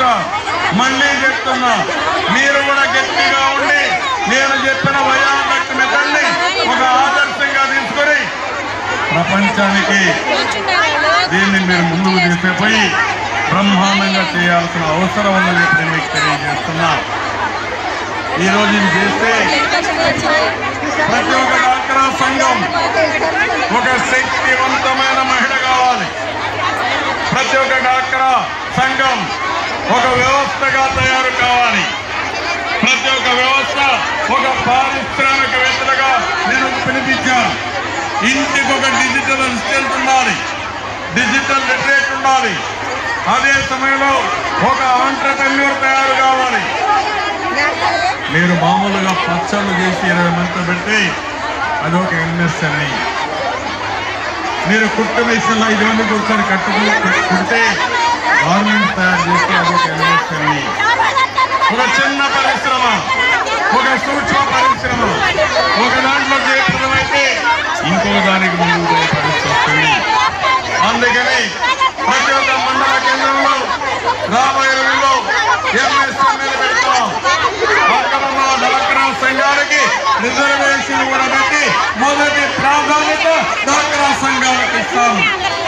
మళ్ళీ చెప్తున్నా మీరు కూడా గట్టిగా ఉండి నేను చెప్పిన వయోడక్ట్ మెథడ్ని ఒక ఆదర్శంగా తీసుకొని ప్రపంచానికి దీన్ని మీరు ముందుకు తీసుకుపోయి బ్రహ్మాండంగా చేయాల్సిన అవసరం ఉందని చెప్పి నేను మీకు తెలియజేస్తున్నా ఈ రోజు ఇది చేస్తే ప్రతి ఒక్క డాక్టర్ సంఘం ఒక శక్తివంతమైన మహిళ కావాలి ప్రతి ఒక్క డాక్టర్ సంఘం ఒక వ్యవస్థగా తయారు కావాలి ప్రతి ఒక్క వ్యవస్థ ఒక పారిశ్రామికవేత్తలుగా నేను పిలిపించాను ఇంటికి ఒక డిజిటల్ అసిస్టెంట్ ఉండాలి డిజిటల్ లిటరేట్ ఉండాలి అదే సమయంలో ఒక ఆంటర్ప్రెన్యూర్ తయారు కావాలి మీరు మామూలుగా పచ్చళ్ళు చేసి ఇరవై మందితో పెడితే అదొక ఎంఎస్ఎంఈ మీరు కుట్టు మిషన్లో ఐదు మంది కూర్చొని కట్టుకుని కుడితే గవర్నమెంట్ తయారు చేస్తే అదొక ఎంఎస్ఎంఈ ఒక చిన్న పరిశ్రమ ఒక సూక్ష్మ పరిశ్రమ ఒక దాంట్లో జయప్రదమైతే ఇంకొక దానికి ముందుకు పోయే పరిస్థితి వస్తుంది అందుకని ప్రతి ఒక్క మండల కేంద్రంలో రాబోయే రోజుల్లో ఎంఎస్ఎంఈలు పెడతాం అక్కడ మా డాక్రా సంఘాలకి రిజర్వేషన్ కూడా పెట్టి మొదటి ప్రాధాన్యత డాక్రా సంఘాలకు ఇస్తాం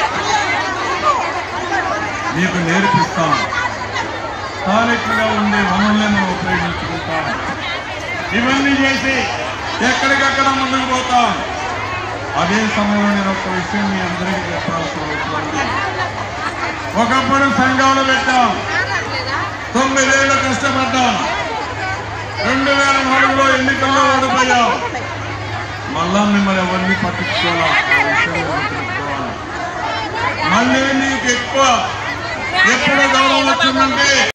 మీకు నేర్పిస్తాం స్థానికంగా ఉండే వనరులను ఉపయోగించుకుంటాం ఇవన్నీ చేసి ఎక్కడికక్కడ ముందుకు పోతాం అదే సమయంలో నేను ఒక విషయం మీ అందరికీ చెప్పాల్సిన అవసరం ఉంది. ఒకప్పుడు సంఘాలు పెట్టాం తొమ్మిదేళ్ళు కష్టపడ్డాం రెండు వేల నాలుగులో ఎన్నికల్లో ఓడిపోయాం మళ్ళా మిమ్మల్ని ఎవరిని పట్టించుకోవాలి ఆ విషయం మీరు గుర్తుపెట్టుకోవాలి. మళ్ళీ నీకు ఎక్కువ ఎప్పుడు గౌరవం వచ్చిందంటే